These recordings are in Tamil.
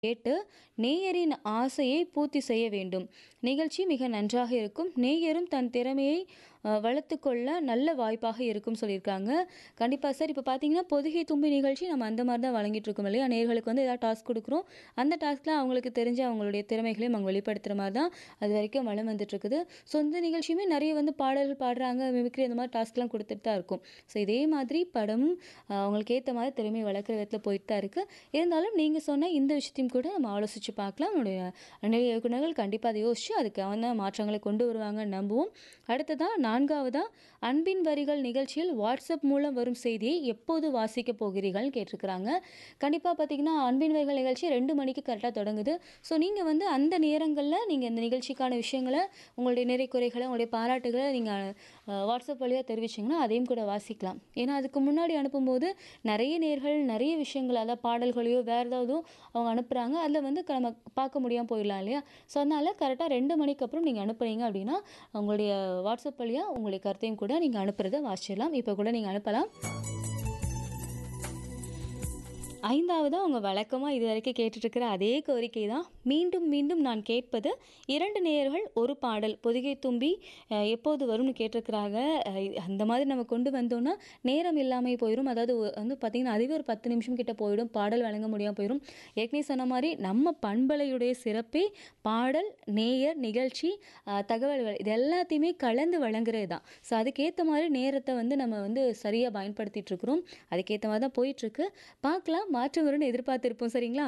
கேட்டு நேயரின் ஆசையை பூர்த்தி செய்ய வேண்டும் நிகழ்ச்சி மிக நன்றாக இருக்கும் நேயரும் தன் திறமையை அஹ், வளர்த்துக்கொள்ள நல்ல வாய்ப்பாக இருக்கும் சொல்லியிருக்காங்க கண்டிப்பாக சார் இப்போ பார்த்தீங்கன்னா பொதுகை தும்பி நிகழ்ச்சி நம்ம அந்த மாதிரி தான் வழங்கிட்டு இருக்கோம் இல்லையா நேயர்களுக்கு வந்து ஏதாவது டாஸ்க் கொடுக்குறோம் அந்த டாஸ்க்கில் அவங்களுக்கு தெரிஞ்ச அவங்களுடைய திறமைகளையும் அவங்க வெளிப்படுத்துகிற மாதிரி தான் அது வரைக்கும் வளம் வந்துட்டு இருக்குது ஸோ இந்த நிகழ்ச்சியுமே நிறைய வந்து பாடல்கள் பாடுறாங்க மிமிக்ரி அந்த மாதிரி டாஸ்க்லாம் கொடுத்துட்டு தான் இருக்கும் ஸோ இதே மாதிரி படமும் அஹ், அவங்களுக்கு ஏற்ற மாதிரி திறமை வளர்க்குற விதத்தில் போயிட்டு தான் இருக்குது இருந்தாலும் நீங்கள் சொன்ன இந்த விஷயத்தையும் கூட நம்ம ஆலோசித்து பார்க்கலாம் நம்மளுடைய நிறைய இயக்குநர்கள் கண்டிப்பாக அதை யோசித்து அதுக்கான மாற்றங்களை கொண்டு வருவாங்கன்னு நம்புவோம் அடுத்ததாக நான்காவதாக அன்பின் வரிகள் நிகழ்ச்சியில் வாட்ஸ்அப் மூலம் வரும் செய்தியை எப்போது வாசிக்க போகிறீர்கள்னு கேட்டிருக்கிறாங்க கண்டிப்பாக பார்த்தீங்கன்னா அன்பின் வரிகள் நிகழ்ச்சி ரெண்டு மணிக்கு கரெக்டாக தொடங்குது ஸோ நீங்கள் வந்து அந்த நேரங்களில் நீங்கள் இந்த நிகழ்ச்சிக்கான விஷயங்களை உங்களுடைய நிறை குறைகளை உங்களுடைய பாராட்டுகளை நீங்கள் வாட்ஸ்அப் வழியாக தெரிவிச்சிங்கன்னா அதையும் கூட வாசிக்கலாம் ஏன்னா அதுக்கு முன்னாடி அனுப்பும்போது நிறைய நேர்கள் நிறைய விஷயங்கள் அதாவது பாடல்களையோ வேறு ஏதாவதோ அவங்க அனுப்புகிறாங்க அதில் வந்து க- நம்ம பார்க்க முடியாமல் போயிடலாம் இல்லையா ஸோ அதனால் கரெக்டாக ரெண்டு மணிக்கு அப்புறம் நீங்கள் அனுப்புறீங்க அப்படின்னா உங்களுடைய வாட்ஸ்அப் வழியாக உங்களுடைய கருத்தையும் கூட நீங்கள் அனுப்புறதை வாசிச்சிடலாம் இப்போ கூட நீங்கள் அனுப்பலாம் ஐந்தாவதாக அவங்க வழக்கமாக இது வரைக்கும் கேட்டுட்ருக்கிற அதே கோரிக்கை தான் மீண்டும் மீண்டும் நான் கேட்பது இரண்டு நேயர்கள் ஒரு பாடல் பொதிகை தும்பி அஹ், எப்போது வரும்னு கேட்டிருக்கிறாங்க அஹ், அந்த மாதிரி நம்ம கொண்டு வந்தோம்னா நேரம் இல்லாமல் போயிடும் அதாவது ஒ- வந்து பார்த்திங்கன்னா அதுவே ஒரு பத்து நிமிஷம் கிட்ட போயிடும் பாடல் வழங்க முடியாமல் போயிடும் ஏற்கனவே சொன்ன மாதிரி நம்ம பண்பலையுடைய சிறப்பே பாடல் நேயர் நிகழ்ச்சி அஹ், தகவல்கள் இது எல்லாத்தையுமே கலந்து வழங்குறது தான் ஸோ அதுக்கேற்ற மாதிரி நேரத்தை வந்து நம்ம வந்து சரியாக பயன்படுத்திட்டு இருக்கிறோம் அதுக்கேற்ற மாதிரி தான் போயிட்டுருக்கு பார்க்கலாம் மாற்றம் வரும்னு எதிர்பார்த்துருப்போம் சரிங்களா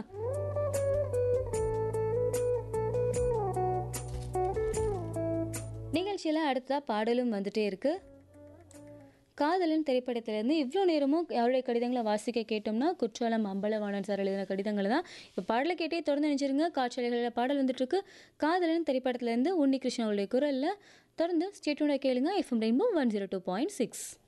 நிகழ்ச்சியில் அடுத்ததாக பாடலும் வந்துட்டே இருக்கு காதலன் திரைப்படத்திலேருந்து இவ்வளோ நேரமும் யாருடைய கடிதங்களை வாசிக்க கேட்டோம்னா குற்றாலம் அம்பலவாணன் சார் எழுதின கடிதங்களை தான் இப்போ பாடலை கேட்டே தொடர்ந்து நினைச்சிருங்க காட்சியாளர்களில் பாடல் வந்துட்டுருக்கு காதலன் திரைப்படத்திலேருந்து உன்னி கிருஷ்ணனுடைய குரலில் தொடர்ந்து ஸ்டேட்டோட கேளுங்க FM Rainbow one zero two point six